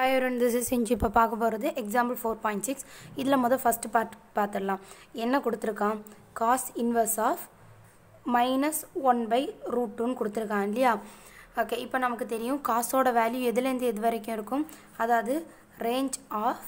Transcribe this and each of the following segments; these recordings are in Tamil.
hi one this is inch இப்போ பார்க்க போகிறது எக்ஸாம்பிள் ஃபோர் பாயிண்ட் சிக்ஸ் இதில் மொதல் ஃபஸ்ட்டு பார்ட் பார்த்துடலாம் என்ன கொடுத்துருக்கான் cos inverse of minus one by root டூன்னு கொடுத்துருக்கான் இல்லையா ஓகே இப்போ நமக்கு தெரியும் காசோட வேல்யூ எதுலேருந்து எது வரைக்கும் இருக்கும் அதாவது range of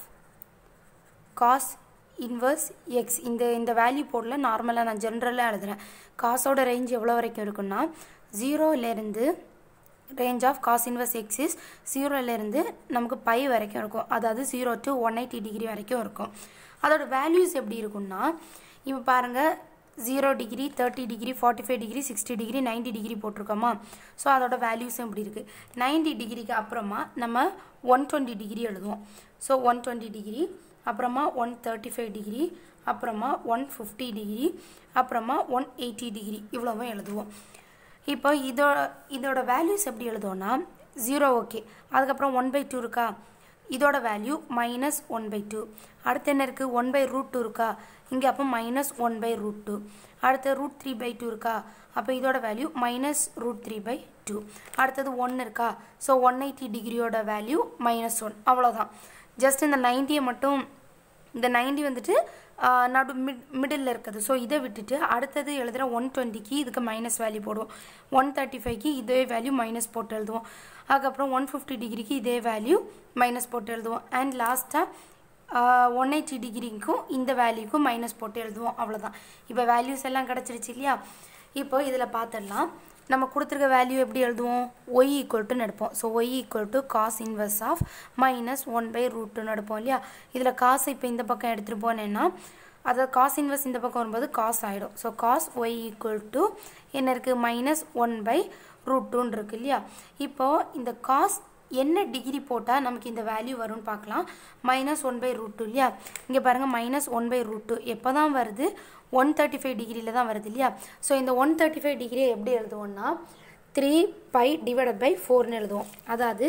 cos inverse x இந்த இந்த வேல்யூ போடல நார்மலாக நான் ஜென்ரலாக எழுதுகிறேன் காசோட ரேஞ்ச் எவ்வளோ வரைக்கும் இருக்குன்னா ஜீரோலேருந்து range of cos inverse x is ஜீரோலேருந்து நமக்கு பை வரைக்கும் இருக்கும் அதாவது zero to one eighty degree வரைக்கும் இருக்கும் அதோட வேல்யூஸ் எப்படி இருக்கும்னா இப்போ பாருங்கள் zero degree thirty degree forty five degree sixty degree ninety degree போட்டிருக்கோமா ஸோ அதோட வேல்யூஸும் எப்படி இருக்குது நைன்டி டிகிரிக்கு அப்புறமா நம்ம ஒன் டுவெண்ட்டி டிகிரி எழுதுவோம் ஸோ ஒன் டுவெண்ட்டி டிகிரி அப்புறமா ஒன் தேர்ட்டி ஃபைவ் டிகிரி அப்புறமா ஒன் ஃபிஃப்டி டிகிரி அப்புறமா ஒன் எயிட்டி டிகிரி இவ்வளவும் எழுதுவோம் இப்போ இதோ இதோட வேல்யூஸ் எப்படி எழுதுவோம்னா ஜீரோ ஓகே அதுக்கப்புறம் ஒன் பை டூ இருக்கா இதோட value minus one by two அடுத்து என்ன இருக்குது ஒன் பை ரூட் டூ இருக்கா இங்கே அப்போ minus one by root two அடுத்து ரூட் த்ரீ பை டூ இருக்கா அப்போ இதோட value minus root three by two அடுத்தது ஒன் இருக்கா ஸோ ஒன் எயிட்டி டிகிரியோட வேல்யூ மைனஸ் ஒன் அவ்வளோதான் ஜஸ்ட் இந்த நைன்ட்டியை மட்டும் இந்த நைன்டி வந்துட்டு நடு மிட் மிடில் இருக்குது ஸோ இதை விட்டுட்டு அடுத்தது எழுதுகிற ஒன் டுவெண்ட்டிக்கு இதுக்கு மைனஸ் வேல்யூ போடுவோம் ஒன் தேர்ட்டி ஃபைவ்க்கு இதே வேல்யூ மைனஸ் போட்டு எழுதுவோம் அதுக்கப்புறம் ஒன் ஃபிஃப்டி டிகிரிக்கு இதே வேல்யூ மைனஸ் போட்டு எழுதுவோம் அண்ட் லாஸ்ட்டாக ஒன் எயிட்டி டிகிரிக்கும் இந்த வேல்யூக்கும் மைனஸ் போட்டு எழுதுவோம் அவ்வளோதான் இப்போ வேல்யூஸ் எல்லாம் கிடச்சிருச்சு இல்லையா இப்போ இதில் பார்த்துடலாம் நம்ம கொடுத்துருக்க வேல்யூ எப்படி எழுதுவோம் ஒய் ஈக்குவல் டு எடுப்போம் so y equal to cos inverse of minus one by root டூன்னு எடுப்போம் இல்லையா இதில் காசை இப்போ இந்த பக்கம் எடுத்துகிட்டு போனேன்னா அதாவது காஸ் இன்வெர்ஸ் இந்த பக்கம் வரும்போது காஸ் ஆகிடும் so cos y equal to என்ன இருக்குது மைனஸ் ஒன் பை ரூட் டூன்னு இருக்குது இல்லையா இப்போது இந்த காஸ் என்ன டிகிரி போட்டால் நமக்கு இந்த வேல்யூ வரும்னு பார்க்கலாம் minus one by root two இல்லையா இங்கே பாருங்கள் minus one by root two எப்போ தான் வருது ஒன் தேர்ட்டி ஃபைவ் டிகிரியில் தான் வருது இல்லையா ஸோ இந்த ஒன் தேர்ட்டி ஃபைவ் டிகிரியை எப்படி எழுதுவோம்னா த்ரீ பை டிவைடட் பை ஃபோர்னு எழுதுவோம் அதாவது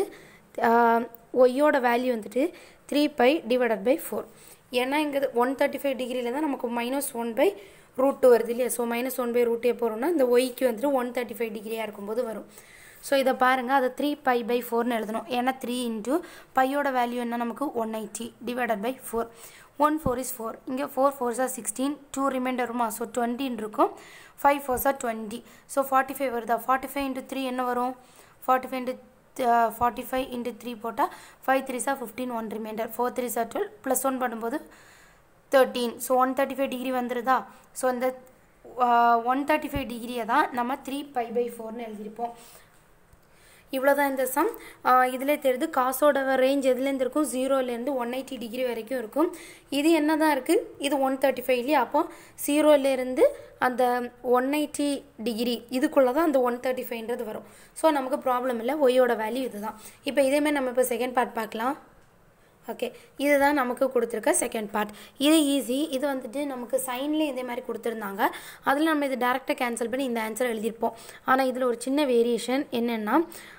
ஒய்யோட வேல்யூ வந்துட்டு three pi divided by four ஏன்னா இங்கே ஒன் தேர்ட்டி ஃபைவ் டிகிரியில் தான் நமக்கு minus one by root two வருது இல்லையா so minus one by root எப்போ வரும்னா இந்த ஒய்க்கு வந்துட்டு ஒன் தேர்ட்டி ஃபைவ் டிகிரியாக இருக்கும்போது வரும் ஸோ இதை பாருங்கள் அதை த்ரீ பை பை ஃபோர்னு எழுதணும் ஏன்னா த்ரீ இன்ட்டு பையோட வேல்யூ என்ன நமக்கு one eighty divided by four one four is four இங்கே ஃபோர் ஃபோர்ஸாக சிக்ஸ்டீன் டூ ரிமைண்டர் வருமா ஸோ டுவெண்ட்டின்னு இருக்கும் ஃபைவ் ஃபோர்ஸாக டுவெண்ட்டி ஸோ ஃபார்ட்டி ஃபைவ் வருதா ஃபார்ட்டி ஃபைவ் இன்ட்டு த்ரீ என்ன வரும் forty five into forty five into three போட்டால் ஃபைவ் த்ரீ சார் fifteen one remainder four three சார் டுவெல் ப்ளஸ் ஒன் பண்ணும்போது thirteen so one thirty five degree வந்துடுதா ஸோ இந்த ஒன் தேர்ட்டி ஃபைவ் டிகிரியை தான் நம்ம த்ரீ பை பை ஃபோர்னு எழுதியிருப்போம் இவ்வளோதான் இந்த சம் இதில் தெரியுது காசோட ரேஞ்ச் எதுலேருந்து இருக்கும் ஜீரோலேருந்து ஒன் எயிட்டி டிகிரி வரைக்கும் இருக்கும் இது என்ன தான் இருக்குது இது ஒன் தேர்ட்டி ஃபைவ் இல்லையா அப்போ ஜீரோலேருந்து அந்த ஒன் எயிட்டி டிகிரி இதுக்குள்ளே தான் அந்த ஒன் தேர்ட்டி ஃபைவ்ன்றது வரும் ஸோ நமக்கு ப்ராப்ளம் இல்லை ஒய்யோட வேல்யூ இதுதான் இப்போ இதேமாதிரி நம்ம இப்போ செகண்ட் பார்ட் பார்க்கலாம் ஓகே இதுதான் நமக்கு கொடுத்துருக்க செகண்ட் பார்ட் இது ஈஸி இது வந்துட்டு நமக்கு சைன்லேயே இதே மாதிரி கொடுத்துருந்தாங்க அதில் நம்ம இது டேரெக்டாக கேன்சல் பண்ணி இந்த ஆன்சர் எழுதியிருப்போம் ஆனால் இதில் ஒரு சின்ன வேரியேஷன் என்னென்னா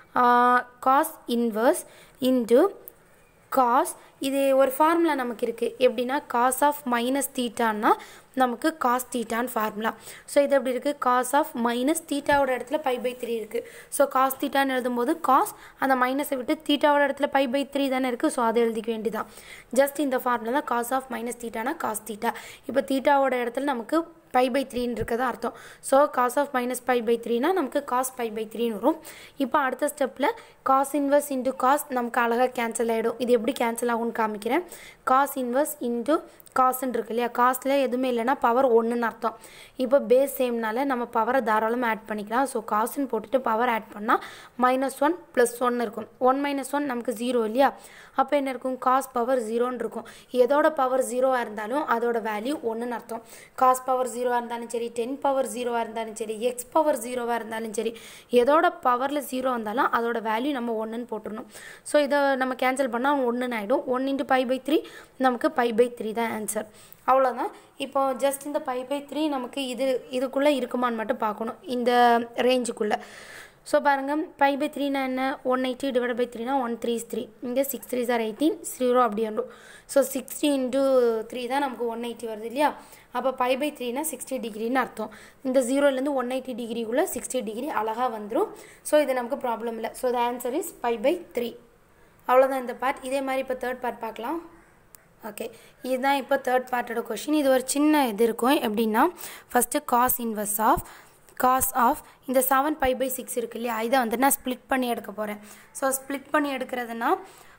காஸ் இன்வர்ஸ் இன்டு காஸ் இது ஒரு ஃபார்முலா நமக்கு இருக்குது எப்படின்னா காஸ் ஆஃப் மைனஸ் தீட்டான்னா நமக்கு காஸ் தீட்டான்னு ஃபார்முலா ஸோ இது எப்படி இருக்குது காஸ் ஆஃப் மைனஸ் தீட்டாவோட இடத்துல பை பை த்ரீ இருக்குது ஸோ காஸ் தீட்டான்னு எழுதும்போது காஸ் அந்த மைனஸை விட்டு தீட்டாவோட இடத்துல பை பை த்ரீ தானே இருக்குது ஸோ அதை எழுதிக்க வேண்டியதான் ஜஸ்ட் இந்த ஃபார்முலா தான் காஸ் ஆஃப் மைனஸ் தீட்டானா காஸ் தீட்டா இப்போ தீட்டாவோட இடத்துல நமக்கு பை பை த்ரீன்னு இருக்கதா அர்த்தம் so cos of minus pi by த்ரீனா நமக்கு காஸ் பை பை த்ரீன்னு வரும் இப்போ அடுத்த ஸ்டெப்பில் காஸ் இன்வர்ஸ் இன்ட்டு காஸ் நமக்கு அழகாக கேன்சல் ஆகிடும் இது எப்படி கேன்சல் ஆகும்னு காமிக்கிறேன் காஸ் இன்வர்ஸ் இன்ட்டு காசுன்னு இருக்கு இல்லையா காசில் எதுவுமே இல்லைன்னா பவர் ஒன்றுன்னு அர்த்தம் இப்போ பேஸ் சேம்னால நம்ம பவரை தாராளமாக ஆட் பண்ணிக்கலாம் ஸோ காசுன்னு போட்டுட்டு பவர் ஆட் பண்ணால் மைனஸ் ஒன் ப்ளஸ் ஒன் இருக்கும் ஒன் மைனஸ் ஒன் நமக்கு ஜீரோ இல்லையா அப்போ என்ன இருக்கும் காஸ் பவர் ஜீரோன்னு இருக்கும் எதோட பவர் ஜீரோவாக இருந்தாலும் அதோட வேல்யூ ஒன்றுன்னு அர்த்தம் காஸ் பவர் ஜீரோவாக இருந்தாலும் சரி டென் பவர் ஜீரோவாக இருந்தாலும் சரி எக்ஸ் பவர் ஜீரோவாக இருந்தாலும் சரி எதோட பவரில் ஜீரோ வந்தாலும் அதோட வேல்யூ நம்ம ஒன்றுன்னு போட்டுடணும் ஸோ இதை நம்ம கேன்சல் பண்ணால் ஒன்றுன்னு ஆகிடும் one into pi by three நமக்கு பை பை த்ரீ தான் ஆன்சர் அவ்வளோதான் இப்போ ஜஸ்ட் இந்த பை பை த்ரீ நமக்கு இது இதுக்குள்ளே இருக்குமான்னு மட்டும் பார்க்கணும் இந்த ரேஞ்சுக்குள்ளே ஸோ பாருங்கள் பை பை த்ரீனா என்ன ஒன் எயிட்டி டிவைட் பை த்ரீனா ஒன் த்ரீ த்ரீ இங்கே சிக்ஸ் த்ரீ சார் எயிட்டீன் ஜீரோ அப்படி வந்துடும் ஸோ சிக்ஸ்டி இன்ட்டு த்ரீ தான் நமக்கு ஒன் எயிட்டி வருது இல்லையா அப்போ பை பை த்ரீனா சிக்ஸ்டி டிகிரின்னு அர்த்தம் இந்த ஜீரோலேருந்து ஒன் எயிட்டி டிகிரிக்குள்ளே சிக்ஸ்டி டிகிரி அழகாக வந்துடும் ஸோ இது நமக்கு ப்ராப்ளம் இல்லை so the answer is pi by three அவ்வளோதான் இந்த பார்ட் இதே மாதிரி இப்போ தேர்ட் பார்ட் பார்க்கலாம் ஓகே இதுதான் இப்போ தேர்ட் பார்ட்டோட கொஷின் இது ஒரு சின்ன இது இருக்கும் எப்படின்னா first cos inverse of cos of இந்த செவன் பை பை சிக்ஸ் இருக்கு இல்லையா இதை வந்து நான் ஸ்ப்ளிட் பண்ணி எடுக்க போகிறேன் ஸோ ஸ்ப்ளிட் பண்ணி எடுக்கிறதுனா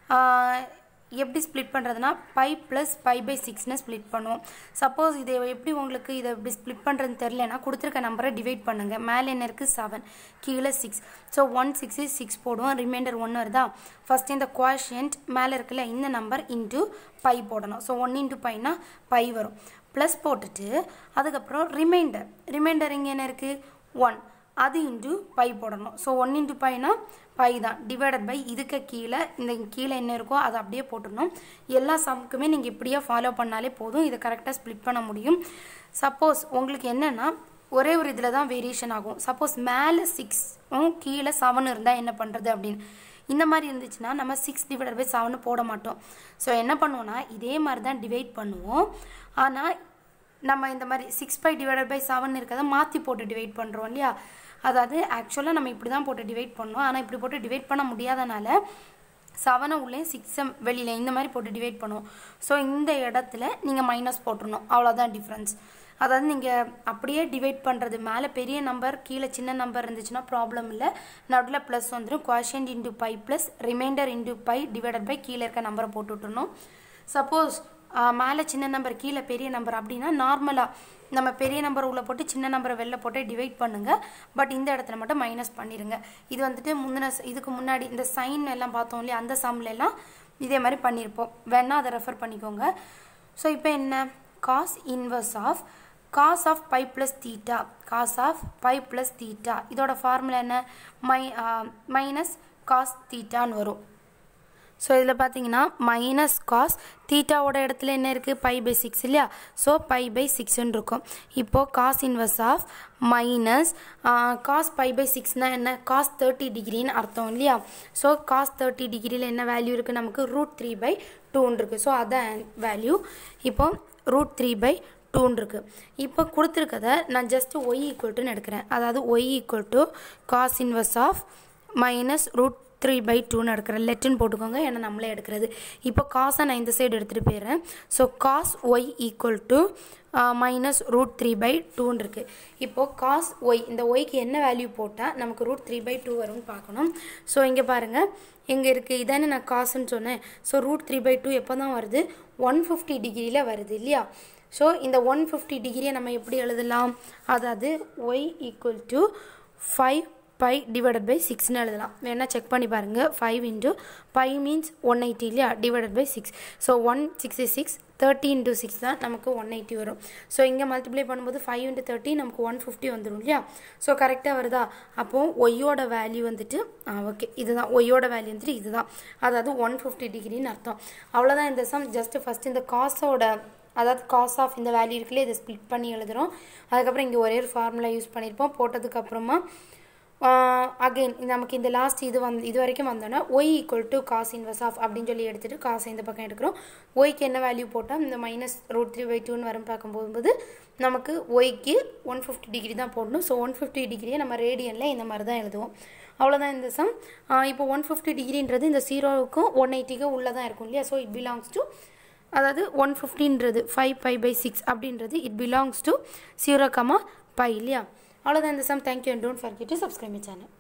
எப்படி ஸ்ப்ளிட் பண்ணுறதுனா பை ப்ளஸ் பை பை சிக்ஸ்னு ஸ்ப்ளிட் பண்ணுவோம் சப்போஸ் இதை எப்படி உங்களுக்கு இதை எப்படி ஸ்ப்ளிட் பண்ணுறதுன்னு தெரிலனா கொடுத்துருக்க நம்பரை டிவைட் பண்ணுங்கள் மேலே என்ன இருக்குது செவன் கீழே six so one six six போடுவோம் ரிமைண்டர் ஒன்று வருதா ஃபஸ்ட்டு இந்த குவாஷியன்ட் மேலே இருக்குல்ல இந்த நம்பர் இன்ட்டு பை போடணும் ஸோ ஒன் இன்ட்டு பைனா பை வரும் ப்ளஸ் போட்டுட்டு அதுக்கப்புறம் ரிமைண்டர் ரிமைண்டர் இங்கே என்ன இருக்குது ஒன் அது இன்ட்டு பை போடணும் ஸோ ஒன் இன்ட்டு பைனா பை தான் டிவைடட் பை இதுக்கு கீழே இந்த கீழே என்ன இருக்கோ அதை அப்படியே போட்டுடணும் எல்லா சம்க்குமே நீங்கள் இப்படியே ஃபாலோ பண்ணாலே போதும் இதை கரெக்டாக ஸ்ப்ளிட் பண்ண முடியும் சப்போஸ் உங்களுக்கு என்னென்னா ஒரே ஒரு இதில் தான் வேரியேஷன் ஆகும் சப்போஸ் மேலே சிக்ஸும் கீழே செவன் இருந்தால் என்ன பண்ணுறது அப்படின்னு இந்த மாதிரி இருந்துச்சுன்னா நம்ம சிக்ஸ் டிவைடட் பை செவனு போட மாட்டோம் ஸோ என்ன பண்ணுவோன்னா இதே மாதிரி தான் டிவைட் பண்ணுவோம் ஆனால் நம்ம இந்த மாதிரி six pi divided by seven இருக்கிறத மாற்றி போட்டு டிவைட் பண்ணுறோம் இல்லையா அதாவது ஆக்சுவலாக நம்ம இப்படி தான் போட்டு டிவைட் பண்ணோம் ஆனால் இப்படி போட்டு டிவைட் பண்ண முடியாதனால செவனை உள்ளே சிக்ஸை வெளியில் இந்த மாதிரி போட்டு டிவைட் பண்ணுவோம் ஸோ இந்த இடத்துல நீங்கள் மைனஸ் போட்டுருணும் அவ்வளோதான் டிஃப்ரென்ஸ் அதாவது நீங்கள் அப்படியே டிவைட் பண்ணுறது மேலே பெரிய நம்பர் கீழே சின்ன நம்பர் இருந்துச்சுன்னா ப்ராப்ளம் இல்லை நடுவில் ப்ளஸ் வந்துடும் quotient into pi plus remainder into pi divided by கீழே இருக்க நம்பரை போட்டு விட்டுணும் சப்போஸ் மேலே சின்ன நம்பர் கீழே பெரிய நம்பர் அப்படின்னா நார்மலாக நம்ம பெரிய நம்பர் உள்ளே போட்டு சின்ன நம்பரை வெளில போட்டு டிவைட் பண்ணுங்கள் பட் இந்த இடத்துல மட்டும் மைனஸ் பண்ணிடுங்க இது வந்துட்டு முந்தின இதுக்கு முன்னாடி இந்த சைன் எல்லாம் பார்த்தோம் இல்லையா அந்த சம்ல எல்லாம் இதே மாதிரி பண்ணியிருப்போம் வேணால் அதை ரெஃபர் பண்ணிக்கோங்க ஸோ இப்போ என்ன cos inverse of cos of pi plus theta cos of pi plus theta இதோட ஃபார்முலா என்ன மை மைனஸ் காஸ் தீட்டான்னு வரும் ஸோ இதில் பார்த்தீங்கன்னா மைனஸ் காஸ் தீட்டாவோட இடத்துல என்ன இருக்குது பை பை சிக்ஸ் இல்லையா ஸோ பை பை சிக்ஸ்ன்னு இருக்கும் இப்போது cos inverse of minus cos pi by சிக்ஸ்னால் என்ன காஸ் தேர்ட்டி டிகிரின்னு அர்த்தம் இல்லையா ஸோ காஸ் தேர்ட்டி டிகிரியில் என்ன வேல்யூ இருக்குது நமக்கு ரூட் த்ரீ பை டூன்னு இருக்குது ஸோ அதான் வேல்யூ இப்போ ரூட் த்ரீ பை டூன்னு இருக்குது இப்போ கொடுத்துருக்கத நான் ஜஸ்ட்டு ஒய் ஈக்குவல் டுன்னு எடுக்கிறேன் அதாவது y equal to cos inverse of minus root three by டூன்னு எடுக்கிறேன் லெட்டுன்னு போட்டுக்கோங்க ஏன்னா நம்மளே எடுக்கிறது இப்போ காஸை நான் இந்த சைடு எடுத்துகிட்டு போயிடுறேன் so cos y equal to minus root three by டூன்னு இருக்குது இப்போது காஸ் ஒய் இந்த ஒய்க்கு என்ன வேல்யூ போட்டால் நமக்கு ரூட் த்ரீ பை டூ வரும்னு பார்க்கணும் ஸோ இங்கே பாருங்கள் எங்கே இருக்குது இதானே நான் காசுன்னு சொன்னேன் so root three by two எப்போ தான் வருது ஒன் ஃபிஃப்டி டிகிரியில் வருது இல்லையா ஸோ இந்த ஒன் ஃபிஃப்டி டிகிரியை நம்ம எப்படி எழுதலாம் அதாவது y equal to five pi divided by சிக்ஸ்னு எழுதலாம் வேணால் செக் பண்ணி பாருங்கள் five into pi means one eighty இல்லையா divided by six so one sixty six thirty into six தான் நமக்கு ஒன் எயிட்டி வரும் ஸோ இங்கே மல்டிப்ளை பண்ணும்போது ஃபைவ் இன்ட்டு தேர்ட்டி நமக்கு ஒன் ஃபிஃப்டி வந்துடும் இல்லையா ஸோ கரெக்டாக வருதா அப்போது ஒய்யோட வேல்யூ வந்துட்டு ஓகே இதுதான் ஒய்யோட வேல்யூ வந்துட்டு இதுதான் அதாவது ஒன் ஃபிஃப்டி டிகிரின்னு அர்த்தம் அவ்வளோதான் இந்த சம் ஜஸ்ட்டு ஃபஸ்ட் இந்த காசோட அதாவது காஸ் ஆஃப் இந்த வேல்யூ இருக்குல்ல இதை ஸ்ப்ளிட் பண்ணி எழுதுகிறோம் அதுக்கப்புறம் இங்கே ஒரே ஒரு ஃபார்முலா யூஸ் பண்ணியிருப்போம் போட்டதுக்கப்புறமா அகெயின் நமக்கு இந்த லாஸ்ட் இது வந்து இது வரைக்கும் வந்தோன்னா y equal to cos inverse of அப்படின்னு சொல்லி எடுத்துகிட்டு காசை இந்த பக்கம் எடுக்கிறோம் ஒய்க்கு என்ன வேல்யூ போட்டால் இந்த மைனஸ் ரூட் த்ரீ பை டூன்னு வரும் பார்க்கும்போது நமக்கு ஒய்க்கு ஒன் ஃபிஃப்டி டிகிரி தான் போடணும் ஸோ ஒன் ஃபிஃப்டி டிகிரியை நம்ம ரேடியனில் இந்த மாதிரி தான் எழுதுவோம் அவ்வளோதான் இந்த சம் இப்போ ஒன் ஃபிஃப்டி டிகிரின்றது இந்த ஜீரோவுக்கும் ஒன் எயிட்டிக்கும் உள்ளே தான் இருக்கும் இல்லையா ஸோ இட் பிலாங்ஸ் டு அதாவது ஒன் ஃபிஃப்டின்றது ஃபைவ் பை பை சிக்ஸ் அப்படின்றது it belongs to zero comma pi இல்லையா அவ்வளோதான் இந்த sum thank you and don't forget to subscribe my channel